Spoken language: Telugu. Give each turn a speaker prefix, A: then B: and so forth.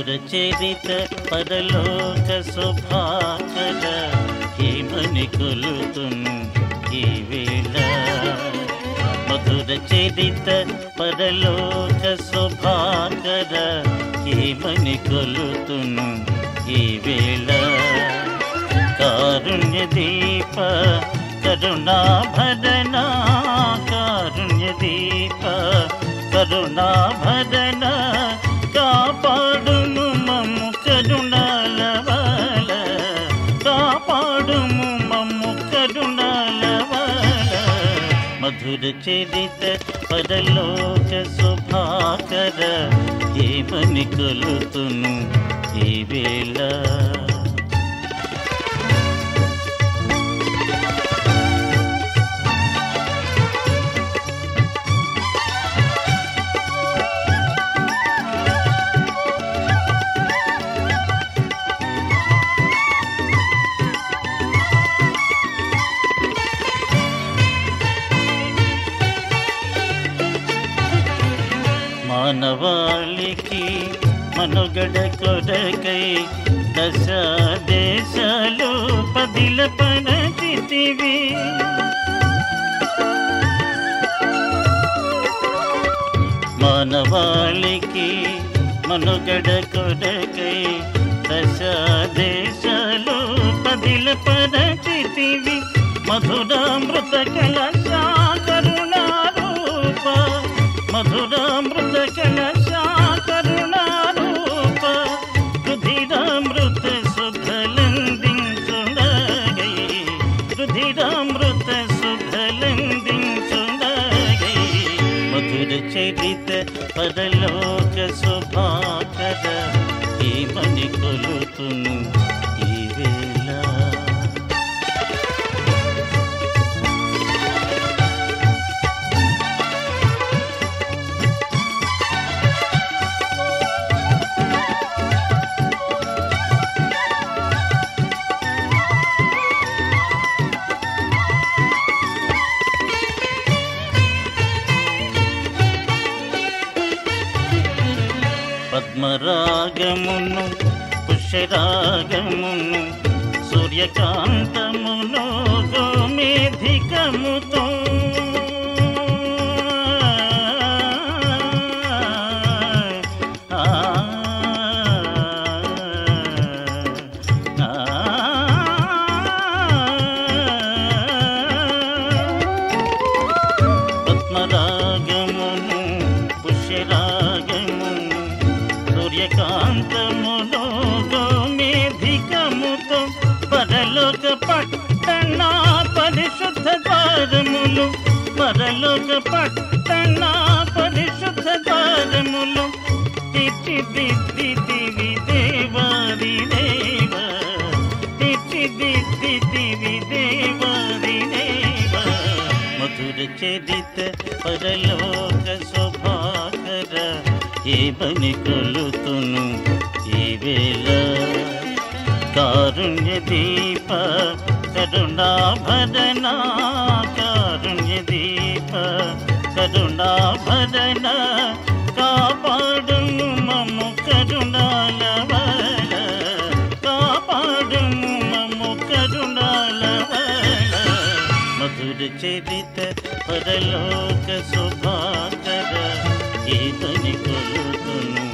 A: మధుర చరిత పరలోక శుభాకర హేమని కొలుతును ఈ వేళ మధుర చరిత పరలోక శుభాకర హేమని కొలుతును ఈ వేళ కారుణ్య దీప కరుణాభరణ కారుణ్య దీప కరుణాభరణ కాపాడుము మమ్ము కరుణాలవాల కాపాడుము మమ్ము కరుణాలవాల మధుర చరిత పరలోక శుభాకర ఏమని కొలుతును ఈ వేళ మానవాళికి మనుగడ కొరకై దశ దేశాలు పదిల పనచితివి మానవాళికి మనుగడ కొరకై దశ దేశాలు పదిల పరచితివి మధురామృత కలశ కరుణారూప మధురామృత కలశ కరుణారూప రుధిరామృత సుధలందించుడగై రుధిరామృత సుధలందించుడగై మధుర చరిత పరలోక శుభాకర ఏమని కొలుతును ఈ వేళ పద్మరాగమును పుష్యరాగమును సూర్యకాంతమును గోమేధికముతో ఆ, ఆ, పద్మరాగమును పుష్యరాగమును సూర్యకాంతమును గోమేధికముతో పరలోక పట్టణ పరిశుద్ధ ద్వారములు పరలోక పట్టణ పరిశుద్ధ ద్వారములు తీర్చిదిద్దితివి దేవాది దేవ తీర్చిదిద్దితివి దేవాది దేవ మధుర చరిత పరలోక శోభాకర ఏమని కొలుతును ఈ వేళ కారుణ్య దీప కరుణాభరణ కారుణ్య దీప కరుణాభరణ కాపాడుము మమ్ము కరుణాలవల కాపాడుము మమ్ము కరుణాలవల మధుర చరిత పరలోక శుభాకర ఏమని కొలుతును